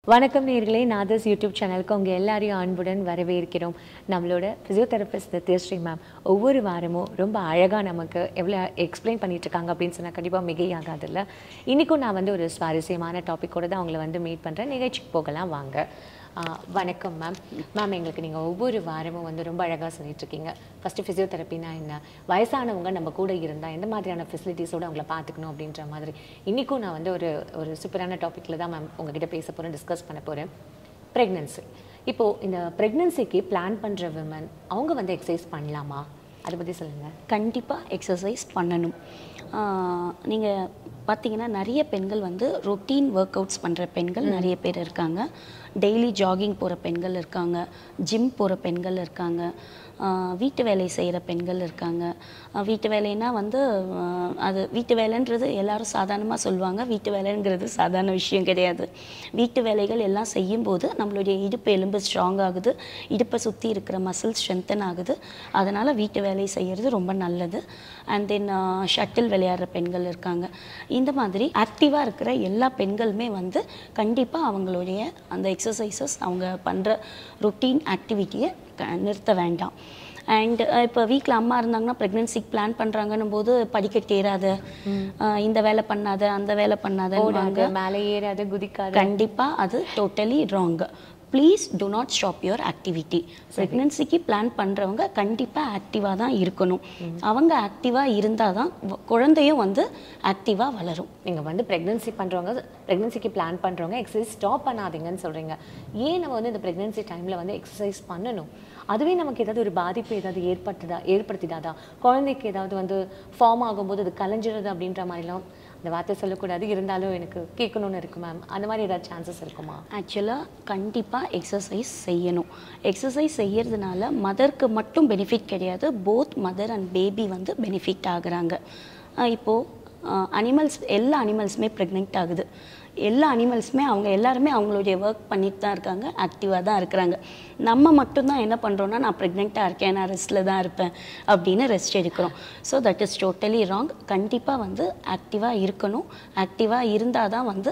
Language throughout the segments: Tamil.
வணக்கம் நேர்களே நாதர்ஸ் யூடியூப் சேனலுக்கு உங்கள் எல்லாரையும் அன்புடன் வரவேற்கிறோம் நம்மளோட ஃபிசியோதெரபிஸ்ட் நித்யஸ்ரீ மேம் ஒவ்வொரு வாரமும் ரொம்ப அழகாக நமக்கு எவ்வளோ எக்ஸ்பிளைன் பண்ணிட்டு இருக்காங்க அப்படின்னு சொன்னால் கண்டிப்பாக மிகையாகாதுல்ல இன்றைக்கும் நான் வந்து ஒரு சுவாரஸ்யமான டாப்பிக்கோட தான் அவங்கள வந்து மீட் பண்ணுறேன் நிகழ்ச்சிக்கு போகலாம் வாங்க ஆ, வணக்கம் மேம் மேம் எங்களுக்கு நீங்கள் ஒவ்வொரு வாரமும் வந்து ரொம்ப அழகாக சொல்லிட்டு இருக்கீங்க ஃபஸ்ட்டு ஃபிசியோதெரப்பினா என்ன வயசானவங்க நம்ம கூட இருந்தால் எந்த மாதிரியான ஃபெசிலிட்டிஸோடு அவங்கள பார்த்துக்கணும் அப்படின்ற மாதிரி இன்றைக்கும் நான் வந்து ஒரு ஒரு சூப்பரான டாப்பிக்கில் தான் மேம் உங்ககிட்ட பேச போகிறேன் டிஸ்கஸ் பண்ண போகிறேன் ப்ரெக்னென்சி இப்போது இந்த ப்ரெக்னென்சிக்கு பிளான் பண்ணுற விமன் அவங்க வந்து எக்ஸசைஸ் பண்ணலாமா அதை பற்றி சொல்லுங்கள் கண்டிப்பாக எக்ஸசைஸ் பண்ணணும் நீங்கள் பார்த்தீங்கன்னா நிறைய பெண்கள் வந்து ரொட்டீன் ஒர்க் அவுட்ஸ் பண்ணுற பெண்கள் நிறைய பேர் இருக்காங்க டெய்லி ஜாகிங் போகிற பெண்கள் இருக்காங்க ஜிம் போகிற பெண்கள் இருக்காங்க ஆஹ் வீட்டு வேலை செய்கிற பெண்கள் இருக்காங்க ஆஹ் வீட்டு வேலைன்னா வந்து ஆஹ் அது வீட்டு வேலைன்றது எல்லாரும் சாதாரணமாக சொல்லுவாங்க வீட்டு வேலைங்கிறது சாதாரண விஷயம் கிடையாது வீட்டு வேலைகள் எல்லாம் செய்யும்போது நம்மளுடைய இடுப்பு எலும்பு ஸ்ட்ராங் ஆகுது இடுப்பை சுற்றி இருக்கிற மசில் ஸ்ட்ரென்தன் ஆகுது அதனால் வீட்டு வேலை செய்கிறது ரொம்ப நல்லது அண்ட் தென் ஷட்டில் விளையாடுற பெண்கள் இருக்காங்க இந்த மாதிரி ஆக்டிவாக இருக்கிற எல்லா பெண்களுமே வந்து கண்டிப்பாக அவங்களுடைய அந்த எக்ஸசைசஸ் அவங்க பண்ணுற ரொட்டீன் ஆக்டிவிட்டியை நிறுத்த வேண்டாம் அண்ட் இப்போ வீட்டில் அம்மா இருந்தாங்கன்னா ப்ரெக்னென்சிக்கு பிளான் பண்ணுறாங்கன்னும் போது படிக்கட்டு ஏறாத அஹ் இந்த வேலை பண்ணாத அந்த வேலை பண்ணாத ஓடாது மேலே ஏறாது குதிக்காது கண்டிப்பாக அது totally wrong please do not stop your activity ப்ரெக்னென்சிக்கு பிளான் பண்ணுறவங்க கண்டிப்பாக ஆக்டிவாக தான் இருக்கணும் அவங்க ஆக்டிவாக இருந்தால் தான் வ- குழந்தையும் வந்து ஆக்டிவாக வளரும் நீங்கள் வந்து ப்ரெக்னென்சி பண்ணுறவங்க ப்ரெக்னென்சிக்கு பிளான் பண்ணுறவங்க எக்ஸசைஸ் ஸ்டாப் பண்ணாதீங்கன்னு சொல்கிறீங்க ஏன் நம்ம வந்து இந்த ப்ரெக்னென்சி டைமில் வந்து எக்ஸசைஸ் பண்ணணும் அதுவே நமக்கு ஏதாவது ஒரு பாதிப்பு ஏதாவது ஏற்படுத்துதா ஏற்படுத்திடாதா குழந்தைக்கு ஏதாவது வந்து ஃபார்ம் ஆகும்போது அது கலைஞ்சிருது அப்படின்ற மாதிரிலாம் அந்த வார்த்தை சொல்லக்கூடாது இருந்தாலும் எனக்கு கேட்கணும்னு இருக்கு மேம் அந்த மாதிரி ஏதாவது சான்சஸ் இருக்குமா ஆக்சுவலாக கண்டிப்பாக எக்ஸசைஸ் செய்யணும் எக்ஸசைஸ் செய்யறதுனால மதருக்கு மட்டும் பெனிஃபிட் கிடையாது போத் மதர் அண்ட் பேபி வந்து பெனிஃபிட் ஆகுறாங்க அஹ் இப்போ அனிமல்ஸ் எல்லா அனிமல்ஸுமே ப்ரெக்னென்ட் ஆகுது எல்லா அனிமல்ஸுமே அவங்க எல்லாருமே அவங்களுடைய ஒர்க் பண்ணிட்டு தான் இருக்காங்க ஆக்டிவாக தான் இருக்கிறாங்க நம்ம மட்டும்தான் என்ன பண்ணுறோன்னா நான் ப்ரெக்னெண்ட்டாக இருக்கேன் நான் ரெஸ்ட்டில் தான் இருப்பேன் அப்படின்னு ரெஸ்ட் எடுக்கிறோம் so that is totally wrong கண்டிப்பாக வந்து ஆக்டிவாக இருக்கணும் ஆக்டிவாக இருந்தால் தான் வந்து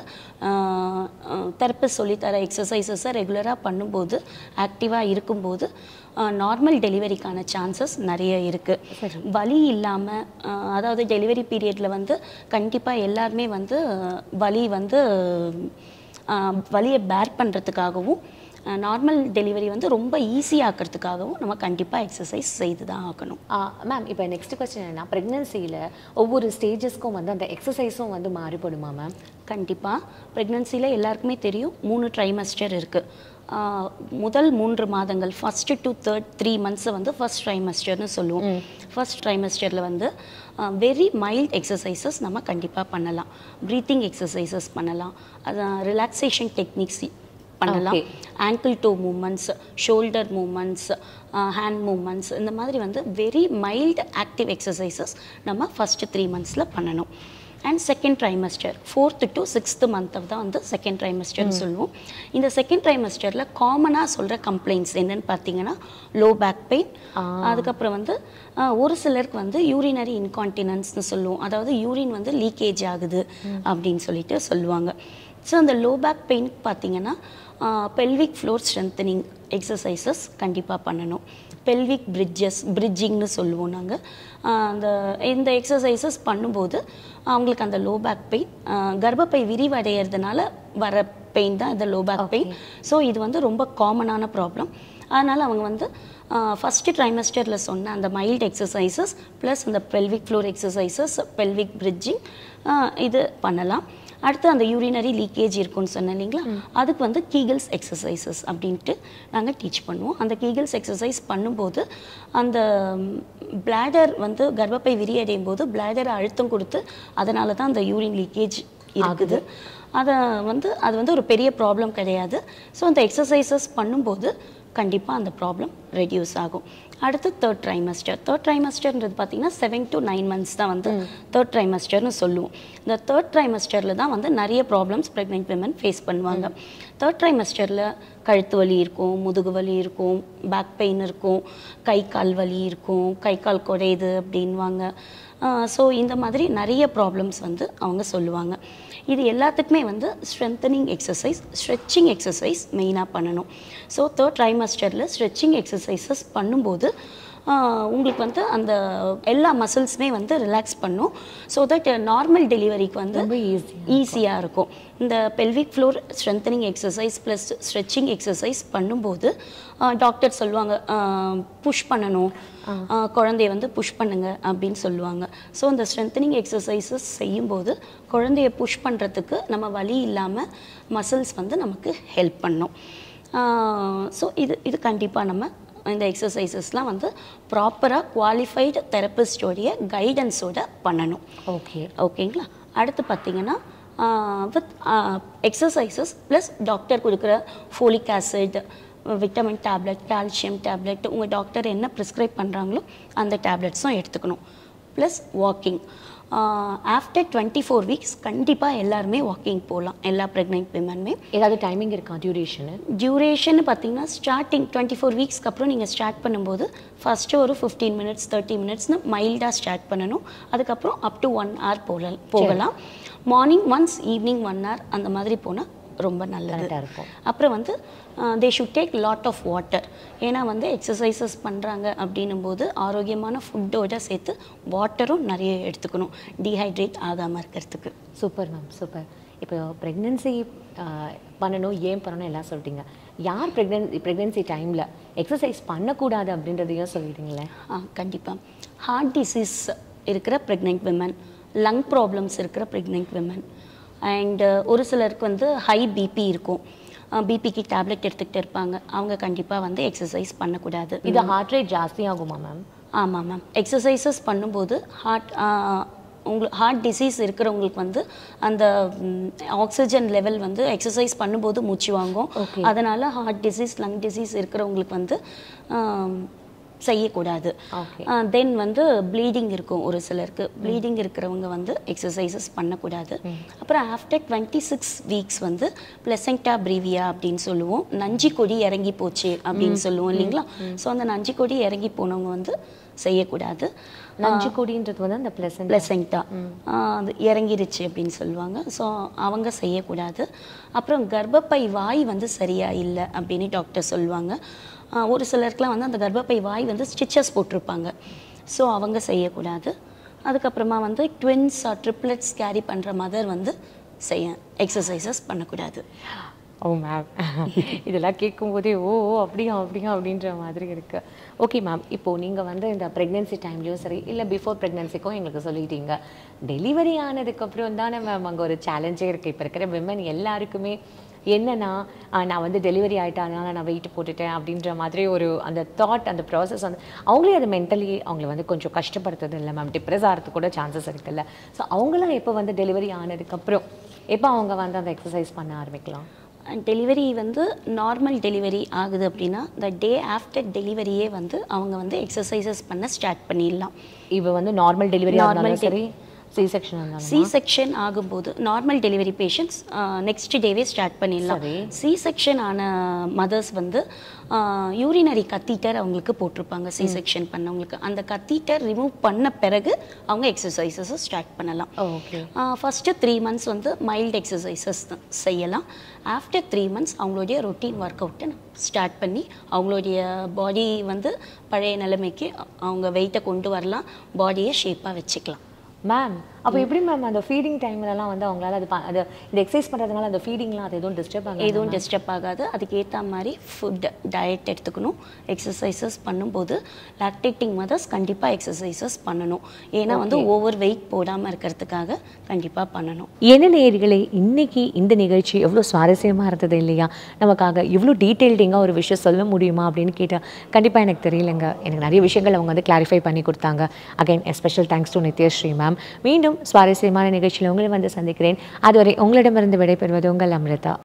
தெரப்பிஸ்ட் சொல்லித்தர எக்ஸசைசஸை ரெகுலராக பண்ணும்போது ஆக்டிவாக இருக்கும்போது நார்மல் டெலிவரிக்கான சான்சஸ் நிறைய இருக்குது வலி இல்லாமல் அதாவது டெலிவரி பீரியடில் வந்து கண்டிப்பாக எல்லாருமே வந்து அஹ், வலி வந்து அஹ், வலியை பேர் பண்ணுறதுக்காகவும் நார்மல் டெலிவரி வந்து ரொம்ப ஈஸியாக்கிறதுக்காகவும் நம்ம கண்டிப்பாக எக்ஸசைஸ் செய்து தான் ஆகணும் மேம் இப்போ நெக்ஸ்ட் கொஸ்டின் என்னன்னா ப்ரெக்னென்சியில் ஒவ்வொரு ஸ்டேஜஸ்க்கும் வந்து அந்த எக்ஸசைஸும் வந்து மாறுபடுமா மேம் கண்டிப்பாக ப்ரெக்னென்சியில் எல்லாருக்குமே தெரியும் மூணு ட்ரைமஸ்டர் இருக்குது முதல் மூன்று மாதங்கள் ஃபஸ்ட்டு டு தேர்ட் த்ரீ மந்த்ஸை வந்து ஃபர்ஸ்ட் ட்ரைமஸ்டர்னு சொல்லுவோம் ஃபர்ஸ்ட் ட்ரைமஸ்டரில் வந்து வெரி மைல்ட் எக்ஸசைசஸ் நம்ம கண்டிப்பாக பண்ணலாம் ப்ரீத்திங் எக்ஸசைசஸ் பண்ணலாம் அது ரிலாக்ஸேஷன் டெக்னிக்ஸ் பண்ணலாம் Okay. Ankle toe movements shoulder movements hand movements இந்த மாதிரி வந்து வெரி மைல்டு ஆக்டிவ் எக்ஸசைசஸ் நம்ம ஃபஸ்ட்டு த்ரீ மந்த்ஸில் பண்ணணும் and second trimester fourth to sixth month தான் வந்து செகண்ட் ட்ரைமஸ்டர்னு சொல்லுவோம் இந்த செகண்ட் ட்ரைமஸ்டரில் காமனாக சொல்கிற கம்ப்ளைண்ட்ஸ் என்னன்னு பார்த்தீங்கன்னா லோ பேக் பெயின் அதுக்கப்புறம் வந்து ஆஹ், ஒரு சிலருக்கு வந்து யூரினரி இன்கான்டினன்ஸ்னு சொல்லுவோம் அதாவது யூரின் வந்து லீக்கேஜ் ஆகுது அப்படின்னு சொல்லிட்டு சொல்லுவாங்க ஸோ அந்த லோ பேக் பெயின் பார்த்தீங்கன்னா பெல்விக் ஃப்ளோர் ஸ்ட்ரென்தனிங் எக்ஸசைசஸ் கண்டிப்பாக பண்ணணும் பெல்விக் பிரிட்ஜஸ் பிரிட்ஜிங்னு சொல்லுவோம் நாங்கள் அந்த இந்த எக்ஸசைசஸ் பண்ணும்போது அவங்களுக்கு அந்த லோ பேக் பெயின் கர்ப்பப்பை விரிவடைகிறதுனால வர பெயின் தான் இந்த லோ பேக் பெயின் ஸோ இது வந்து ரொம்ப காமனான ப்ராப்ளம் அதனால் அவங்க வந்து ஃபஸ்ட்டு ட்ரைமஸ்டரில் சொன்ன அந்த மைல்டு எக்ஸசைசஸ் ப்ளஸ் அந்த pelvic floor exercises pelvic bridging இது பண்ணலாம் அடுத்து அந்த யூரினரி லீக்கேஜ் இருக்கும்னு சொன்னேன் இல்லைங்களா அதுக்கு வந்து கீகல்ஸ் எக்ஸசைசஸ் அப்படின்ட்டு நாங்கள் டீச் பண்ணுவோம் அந்த கீகல்ஸ் எக்ஸசைஸ் பண்ணும்போது அந்த பிளாடர் வந்து கர்ப்பப்பை விரியடையும் போது பிளாடரை அழுத்தம் கொடுத்து அதனால தான் அந்த யூரின் லீக்கேஜ் இருக்குது அதை வந்து அது வந்து ஒரு பெரிய ப்ராப்ளம் கிடையாது ஸோ அந்த எக்ஸசைசஸ் பண்ணும்போது கண்டிப்பாக அந்த ப்ராப்ளம் ரெடியூஸ் ஆகும் அடுத்து தேர்ட் ட்ரைமஸ்டர் தேர்ட் ட்ரைமஸ்டர்ன்றது பார்த்தீங்கன்னா செவன் டு நைன் மந்த்ஸ் தான் வந்து தேர்ட் ட்ரைமஸ்டர்னு சொல்லுவோம் இந்த தேர்ட் ட்ரைமஸ்டரில் தான் வந்து நிறைய ப்ராப்ளம்ஸ் ப்ரெக்னென்ட் விமன் ஃபேஸ் பண்ணுவாங்க தேர்ட் ட்ரைமஸ்டரில் கழுத்து வலி இருக்கும் முதுகு வலி இருக்கும் பேக் பெயின் இருக்கும் கை கால் வலி இருக்கும் கை கால் குறையுது அப்படின்வாங்க ஸோ இந்த மாதிரி நிறைய ப்ராப்ளம்ஸ் வந்து அவங்க சொல்லுவாங்க இது எல்லாத்துக்குமே வந்து ஸ்ட்ரென்தனிங் எக்ஸசைஸ் ஸ்ட்ரெச்சிங் எக்ஸசைஸ் மெயினாக பண்ணணும் ஸோ தேர்ட் ட்ரைமஸ்டரில் ஸ்ட்ரெச்சிங் எக்ஸசைசஸ் பண்ணும்போது ஆஹ், உங்களுக்கு வந்து அந்த எல்லா மசில்ஸுமே வந்து ரிலாக்ஸ் பண்ணும் ஸோ தட் நார்மல் டெலிவரிக்கு வந்து ரொம்ப ஈஸி ஈஸியாக இருக்கும் இந்த pelvic floor strengthening exercise plus stretching exercise பண்ணும்போது டாக்டர் சொல்லுவாங்க புஷ் பண்ணணும் ஆஹ் குழந்தைய வந்து புஷ் பண்ணுங்க அப்படின்னு சொல்லுவாங்க ஸோ இந்த ஸ்ட்ரென்தனிங் எக்ஸசைசஸ் செய்யும்போது குழந்தைய புஷ் பண்ணுறதுக்கு நம்ம வலி இல்லாமல் மசில்ஸ் வந்து நமக்கு ஹெல்ப் பண்ணும் ஸோ இது இது கண்டிப்பாக நம்ம இந்த எக்ஸசைசஸ்லாம் வந்து ப்ராப்பராக குவாலிஃபைடு தெரபிஸ்டோடைய கைடன்ஸோட பண்ணணும் ஓகே ஓகேங்களா அடுத்து பார்த்தீங்கன்னா வித் எக்ஸசைசஸ் ப்ளஸ் டாக்டர் கொடுக்குற folic acid vitamin tablet calcium tablet உங்கள் டாக்டர் என்ன ப்ரிஸ்கிரைப் பண்ணுறாங்களோ அந்த டேப்லெட்ஸும் எடுத்துக்கணும் plus walking after twenty four weeks கண்டிப்பாக எல்லாருமே வாக்கிங் போகலாம் எல்லா ப்ரெக்னென்ட் விமனுமே ஏதாவது டைமிங் இருக்கா டியூரேஷனு டியூரேஷன் பார்த்தீங்கன்னா ஸ்டார்டிங் டுவெண்ட்டி ஃபோர் வீக்ஸ்க்கு அப்புறம் நீங்கள் ஸ்டார்ட் பண்ணும்போது ஃபஸ்ட்டு ஒரு ஃபிஃப்டீன் மினிட்ஸ் தேர்ட்டி மினிட்ஸ்னு மைல்டாக ஸ்டார்ட் பண்ணணும் அதுக்கப்புறம் அப் டு ஒன் hour போகல போகலாம் morning once evening one hour அந்த மாதிரி போனால் ரொம்ப நல்லது கரெக்டாக இருக்கும் அப்புறம் வந்து they should take lot of water ஏன்னா வந்து எக்ஸசைசஸ் பண்ணுறாங்க அப்படின்னும் போது ஆரோக்கியமான ஃபுட்டோட சேர்த்து வாட்டரும் நிறைய எடுத்துக்கணும் டீஹைட்ரேட் ஆகாமல் இருக்கிறதுக்கு சூப்பர் மேம் சூப்பர் இப்போ ப்ரெக்னென்சி பண்ணணும் ஏன் பண்ணணும் எல்லாம் சொல்லிட்டீங்க யார் ப்ரெக்னென்சி ப்ரெக்னென்சி டைமில் எக்ஸசைஸ் பண்ணக்கூடாது அப்படின்றதையும் சொல்லிட்டீங்களே ஆ கண்டிப்பாக ஹார்ட் டிசீஸ் இருக்கிற ப்ரெக்னென்ட் விமன் லங் ப்ராப்ளம்ஸ் இருக்கிற ப்ரெக்னென்ட் விமன் அண்ட் ஒரு சிலருக்கு வந்து ஹை பிபி இருக்கும் பிபிக்கு டேப்லெட் எடுத்துக்கிட்டு இருப்பாங்க அவங்க கண்டிப்பாக வந்து எக்ஸசைஸ் பண்ணக்கூடாது இது ஹார்ட் ரேட் ஜாஸ்தி ஆகுமா மேம் ஆமாம் மேம் எக்ஸசைசஸ் பண்ணும்போது ஹார்ட் உங்களுக்கு ஹார்ட் டிசீஸ் இருக்கிறவங்களுக்கு வந்து அந்த ஆக்சிஜன் லெவல் வந்து எக்ஸசைஸ் பண்ணும்போது மூச்சு வாங்கும் Okay. அதனால் ஹார்ட் டிசீஸ் லங் டிசீஸ் இருக்கிறவங்களுக்கு வந்து ஆம், செய்யக்கூடாது ஓகே தென் வந்து ப்ளீடிங் இருக்கும் ஒரு சிலருக்கு ப்ளீடிங் இருக்கிறவங்க வந்து எக்ஸசைசஸ் பண்ணக்கூடாது அப்புறம் ஆஃப்டர் டுவெண்ட்டி சிக்ஸ் வீக்ஸ் வந்து பிளசென்டா ப்ரீவியா அப்படின்னு சொல்லுவோம் நஞ்சி கொடி இறங்கி போச்சு அப்படின்னு சொல்லுவோம் இல்லைங்களா ஸோ அந்த நஞ்சி கொடி இறங்கி போனவங்க வந்து செய்யக்கூடாது நஞ்சு கொடின்றது வந்து அந்த ப்ளசன்ட் பிளசென்டா அது இறங்கிருச்சு அப்படின்னு சொல்லுவாங்க ஸோ அவங்க செய்யக்கூடாது அப்புறம் கர்ப்பப்பை வாய் வந்து சரியா இல்லை அப்படின்னு டாக்டர் சொல்லுவாங்க ஆஹ் ஒரு சிலருக்குலாம் வந்து அந்த கர்ப்பப்பை வாய் வந்து ஸ்டிச்சஸ் போட்டிருப்பாங்க ஸோ அவங்க செய்யக்கூடாது அதுக்கப்புறமா வந்து ட்வின்ஸ் ட்ரிப்ளெட்ஸ் கேரி பண்ணுற மதர் வந்து செய்ய எக்ஸசைசஸ் பண்ணக்கூடாது ஓ மேம் இதெல்லாம் கேட்கும்போதே ஓ ஓ அப்படியா அப்படியா அப்படின்ற மாதிரி இருக்கு ஓகே மேம் இப்போ நீங்கள் வந்து இந்த ப்ரெக்னென்சி டைம்லையும் சரி இல்லை பிஃபோர் ப்ரெக்னென்சிக்கும் எங்களுக்கு சொல்லிட்டீங்க டெலிவரி ஆனதுக்கப்புறம் தானே மேம் அங்கே ஒரு சேலஞ்சே இருக்குது இப்போ இருக்கிற விமன் எல்லாருக்குமே என்னன்னா ஆஹ், நான் வந்து டெலிவரி ஆகிட்டேன் அதனால நான் வெயிட் போட்டுட்டேன் அப்படின்ற மாதிரி ஒரு அந்த தாட் அந்த ப்ராசஸ் வந்து அவங்களே அது மென்டலி அவங்கள வந்து கொஞ்சம் கஷ்டப்படுத்துறது இல்லை மேம் டிப்ரெஸ் ஆகிறதுக்கு கூட சான்சஸ் இருக்குல்ல ஸோ அவங்களாம் எப்போ வந்து டெலிவரி ஆனதுக்கப்புறம் எப்போ அவங்க வந்து அந்த எக்ஸசைஸ் பண்ண ஆரம்பிக்கலாம் டெலிவரி வந்து நார்மல் டெலிவரி ஆகுது அப்படின்னா த டே ஆஃப்டர் டெலிவரியே வந்து அவங்க வந்து எக்ஸசைசஸ் பண்ண ஸ்டார்ட் பண்ணிடலாம் இவ வந்து நார்மல் டெலிவரி Normal ஆனாலும் சரி சி செக்ஷன் இருந்தாலும் சி செக்ஷன் ஆகும்போது நார்மல் டெலிவரி பேஷண்ட்ஸ் நெக்ஸ்ட் டேவே ஸ்டார்ட் பண்ணிடலாம் சரி. சி செக்ஷன் ஆன மதர்ஸ் வந்து யூரினரி கத்தீட்டர் அவங்களுக்கு போட்டிருப்பாங்க சி செக்ஷன் பண்ணவங்களுக்கு அந்த கத்தீட்டர் ரிமூவ் பண்ண பிறகு அவங்க எக்ஸசைசஸ் ஸ்டார்ட் பண்ணலாம் ஓகே ஃபஸ்ட்டு த்ரீ மந்த்ஸ் வந்து மைல்டு எக்ஸசைசஸ் செய்யலாம் ஆஃப்டர் த்ரீ மந்த்ஸ் அவங்களுடைய ரொட்டீன் ஒர்க் அவுட்டை ஸ்டார்ட் பண்ணி அவங்களுடைய பாடி வந்து பழைய நிலைமைக்கு அவங்க வெயிட்டை கொண்டு வரலாம் பாடியை ஷேப்பாக வச்சுக்கலாம் மேம் அப்போ எப்படி மேம் அந்த ஃபீடிங் டைம்லலாம் வந்து அவங்களால அது ப- அது இந்த எக்ஸசைஸ் பண்ணுறதுனால அந்த ஃபீடிங்லாம் அது எதுவும் டிஸ்டர்ப் ஆகும் எதுவும் டிஸ்டர்ப் ஆகாது அதுக்கு ஏற்ற மாதிரி ஃபுட் டயட் எடுத்துக்கணும் எக்ஸசைசஸ் பண்ணும்போது லாக்டேட்டிங் மதர்ஸ் கண்டிப்பாக எக்ஸசைசஸ் பண்ணணும் ஏன்னா வந்து ஓவர் வெயிட் போடாமல் இருக்கிறதுக்காக கண்டிப்பாக பண்ணணும் என்ன நேயர்களே இன்னைக்கு இந்த நிகழ்ச்சி எவ்வளோ சுவாரஸ்யமாக இருந்தது இல்லையா நமக்காக இவ்வளோ டீட்டெயில்டிங்காக ஒரு விஷயம் சொல்ல முடியுமா அப்படின்னு கேட்டால் கண்டிப்பாக எனக்கு தெரியலங்க எனக்கு நிறைய விஷயங்கள் அவங்க வந்து கிளாரிஃபை பண்ணி கொடுத்தாங்க again special thanks to Nithyasri ma'am மீண்டும் சுவாரஸ்யமான நிகழ்ச்சியில் உங்களை வந்து சந்திக்கிறேன் அதுவரை உங்களிடமிருந்து விடைபெறுவது உங்கள் அமிர்தா